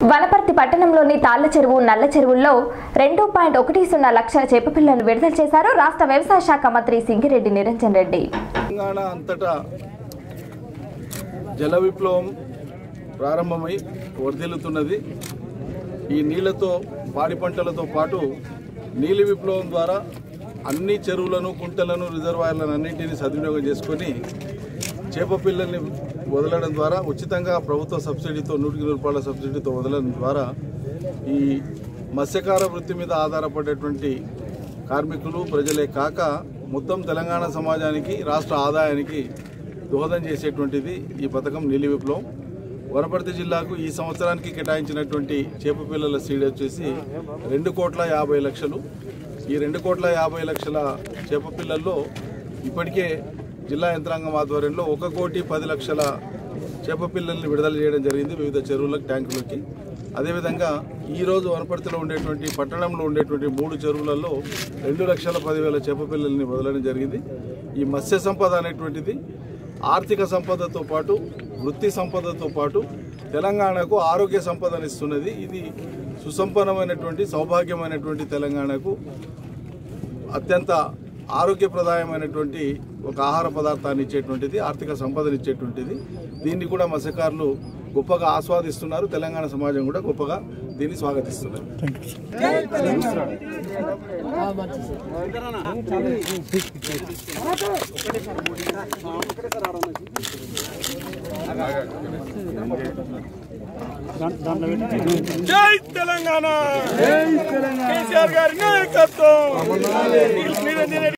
వనపర్తి పట్టణంలోని తాళ్ల చెరువు నల్ల చెరువుల్లో రెండు పాయింట్ ఒకటి సున్నా లక్షల చేప పిల్లలను విడుదల చేశారు రాష్ట్ర వ్యవసాయ శాఖ మంత్రి సింగిరెడ్డి నిరంజన్ రెడ్డి తెలంగాణ అంతటా జల విప్లవం ప్రారంభమై వర్ధిల్లుతున్నది ఈ నీళ్లతో పాడి పంటలతో పాటు నీలి విప్లవం ద్వారా అన్ని చెరువులను కుంటలను రిజర్వాయర్లను అన్నింటినీ సద్వినియోగం చేసుకొని చేప పిల్లల్ని వదలడం ద్వారా ఉచితంగా ప్రభుత్వ సబ్సిడీతో నూటికి నూరు రూపాయల సబ్సిడీతో వదలడం ద్వారా ఈ మత్స్యకార వృత్తి మీద ఆధారపడేటువంటి కార్మికులు ప్రజలే కాక మొత్తం తెలంగాణ సమాజానికి రాష్ట్ర ఆదాయానికి దోహదం చేసేటువంటిది ఈ పథకం నీలి విప్లవం వనపర్తి జిల్లాకు ఈ సంవత్సరానికి కేటాయించినటువంటి చేప పిల్లల సీడ్ వచ్చేసి రెండు కోట్ల యాభై లక్షలు ఈ రెండు కోట్ల యాభై లక్షల చేప పిల్లల్లో ఇప్పటికే జిల్లా యంత్రాంగం ఆధ్వర్యంలో ఒక కోటి పది లక్షల చేప పిల్లల్ని విడుదల చేయడం జరిగింది వివిధ చెరువులకు ట్యాంకులకి అదేవిధంగా ఈరోజు వనపర్తిలో ఉండేటువంటి పట్టణంలో ఉండేటువంటి మూడు చెరువులలో రెండు లక్షల పదివేల చేప పిల్లల్ని వదలడం జరిగింది ఈ మత్స్య సంపద అనేటువంటిది ఆర్థిక సంపదతో పాటు వృత్తి సంపదతో పాటు తెలంగాణకు ఆరోగ్య సంపదనిస్తున్నది ఇది సుసంపన్నమైనటువంటి సౌభాగ్యమైనటువంటి తెలంగాణకు అత్యంత ఆరోగ్యప్రదాయమైనటువంటి ఒక ఆహార పదార్థాన్ని ఇచ్చేటువంటిది ఆర్థిక సంపదను ఇచ్చేటువంటిది దీన్ని కూడా మత్స్యకారులు గొప్పగా ఆస్వాదిస్తున్నారు తెలంగాణ సమాజం కూడా గొప్పగా దీన్ని స్వాగతిస్తున్నారు జై తెలంగాణ కేసీఆర్ గారి నాయకత్వం నిరంజన్ రెడ్డి